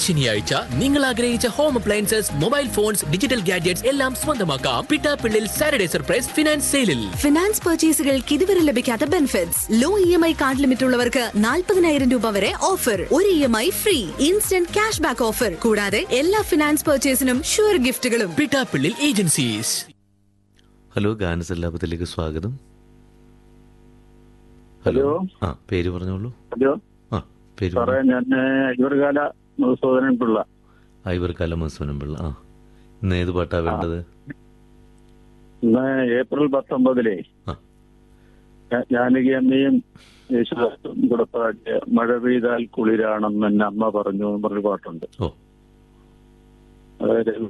ശനിയാഴ്ച നിങ്ങൾ ആഗ്രഹിച്ച home appliances mobile phones digital gadgets എല്ലാം സ്വന്തമാക്കാം പിട്ടാപ്പിള്ളിൽ സാറ്റർഡേ സർപ്രൈസ് ഫിനാൻസ് സെയിലിൽ ഫിനാൻസ് പർച്ചേസുകൾക്ക് ഇതുവരെ ലഭിക്കാത്ത benefits low E M I card limit ഉള്ളവർക്ക് നാൽപ്പതിനായിരം രൂപ വരെ ഓഫർ ഒരു E M I free instant cash back offer കൂടാതെ എല്ലാ ഫിനാൻസ് പർച്ചേസിനും ഷുവർ ഗിഫ്റ്റുകളും പിട്ടാപ്പിള്ളിൽ ഏജൻസീസ് ഹലോ ഗാനസല്ലാപത്തിലേക്ക് സ്വാഗതം ഹലോ. ആ പേര് പറഞ്ഞോളൂ ഹലോ ആ പേര് സാറേ ഞാൻ ഇവർകാല മധുസൂദനൻ പിള്ള ഐവർക്കാല മസൂനം പിള്ള ആ ഇന്ന് ഏത് പാട്ടാ വേണ്ടത് ഇന്ന് ഏപ്രിൽ പത്തൊമ്പതിലെ ആ. ജാ- ജാനകി അമ്മയും യേശുദാസും കൂടെ പാടിയ മഴ പെയ്താൽ കുളിരാണെന്ന് എന്നെ അമ്മ പറഞ്ഞു എന്ന് പറഞ്ഞൊരു പാട്ടുണ്ട് ഓ അതായത്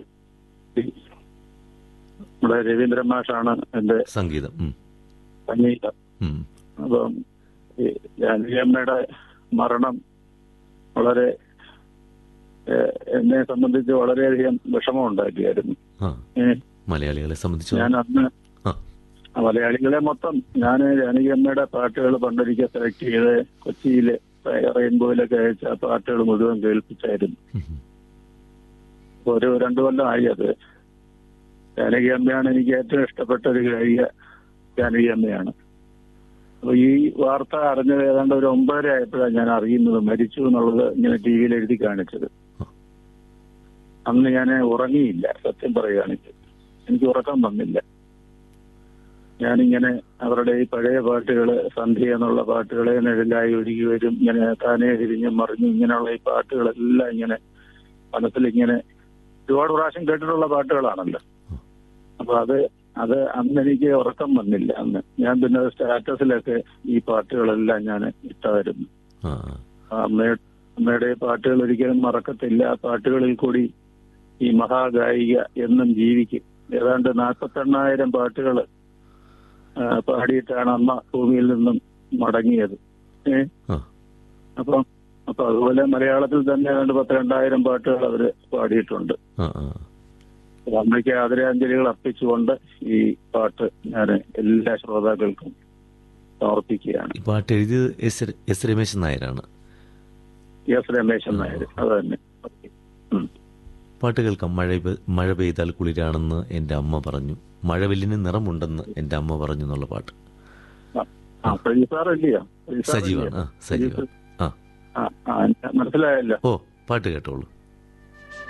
നമ്മുടെ രവീന്ദ്രൻ മാഷാണ് എന്റെ സംഗീതം ഉം, സംഗീതം ഉം. അപ്പം ഈ ജാനകി അമ്മയുടെ മരണം വളരെ ഏഹ്, എന്നെ സംബന്ധിച്ച് വളരെയധികം വിഷമം ഉണ്ടാക്കിയായിരുന്നു ആ ഏഹ്, മലയാളികളെ സംബന്ധിച്ച് ഞാൻ അന്ന് ആ ആ മലയാളികളെ മൊത്തം ഞാൻ ജാനകി അമ്മയുടെ പാട്ടുകൾ പണ്ടൊരിക്കൽ സെലക്ട് ചെയ്ത് കൊച്ചിയിലെ റെയിൻബോയിലൊക്കെ അയച്ച പാട്ടുകൾ മുഴുവൻ കേൾപ്പിച്ചായിരുന്നു ഉം, ഉം. ഒരു രണ്ടു കൊല്ലമായി അത് ജാനകി അമ്മയാണ് എനിക്ക് ഏറ്റവും ഇഷ്ടപ്പെട്ട ഒരു ഗായിക ജാനകി അമ്മയാണ് അപ്പൊ ഈ വാർത്ത അറിഞ്ഞത് ഏതാണ്ട് ഒരു ഒമ്പതര ആയപ്പോഴാണ് ഞാൻ അറിയുന്നത് മരിച്ചു എന്നുള്ളത് ഇങ്ങനെ ടി വിയിൽ എഴുതി കാണിച്ചത് അന്ന് ഞാൻ ഉറങ്ങിയില്ല സത്യം പറയുകയാണെങ്കിൽ എനിക്ക് ഉറക്കം വന്നില്ല ഞാനിങ്ങനെ അവരുടെ ഈ പഴയ പാട്ടുകൾ സന്ധ്യ എന്നുള്ള പാട്ടുകളെ നിഴലായി ഒഴുകി വരും ഇങ്ങനെ താനെ തിരിഞ്ഞും മറിഞ്ഞും ഇങ്ങനെയുള്ള ഈ പാട്ടുകളെല്ലാം ഇങ്ങനെ മനസ്സിൽ ഇങ്ങനെ ഒരുപാട് പ്രാവശ്യം കേട്ടിട്ടുള്ള പാട്ടുകളാണല്ലോ അപ്പൊ അത് അത് അന്ന് എനിക്ക് ഉറക്കം വന്നില്ല അന്ന് ഞാൻ പിന്നെ സ്റ്റാറ്റസിലൊക്കെ ഈ പാട്ടുകളെല്ലാം ഞാൻ ഇട്ടായിരുന്നു ആ ആ അമ്മയുടെ അമ്മയുടെ പാട്ടുകൾ ഒരിക്കലും മറക്കത്തില്ല ആ പാട്ടുകളിൽ കൂടി ഈ മഹാഗായിക എന്നും ജീവിക്കും ഏതാണ്ട് നാൽപ്പത്തെണ്ണായിരം പാട്ടുകൾ പാടിയിട്ടാണ് അമ്മ ഭൂമിയിൽ നിന്നും മടങ്ങിയത് ഏ ആ അപ്പം അപ്പൊ അതുപോലെ മലയാളത്തിൽ തന്നെ ഏതാണ്ട് പത്തിരണ്ടായിരം പാട്ടുകൾ അവര് പാടിയിട്ടുണ്ട് ആ ആ അപ്പൊ അമ്മയ്ക്ക് ആദരാഞ്ജലികൾ അർപ്പിച്ചുകൊണ്ട് ഈ പാട്ട് ഞാൻ എല്ലാ ശ്രോതാക്കൾക്കും സമർപ്പിക്കുകയാണ് ഈ പാട്ട് എഴുതിയത് എസ് ര- എസ് രമേശൻ നായരാണ് എസ് രമേശൻ നായർ അത് തന്നെ ഉം. പാട്ട് കേൾക്കാം മഴ പെ- മഴ പെയ്താൽ കുളിരാണെന്ന് എൻ്റെ അമ്മ പറഞ്ഞു മഴവില്ലിന് നിറമുണ്ടെന്ന് എൻ്റെ അമ്മ പറഞ്ഞു എന്നുള്ള പാട്ട് ആ പ്രജിസാർ ഇല്ലയോ പ്രജിസാർ സജീവാണ് ഇല്ലയോ? ആ സജീവാണ് ആ ആ ആ മനസ്സിലായല്ലോ ഓ പാട്ട് കേട്ടോളൂ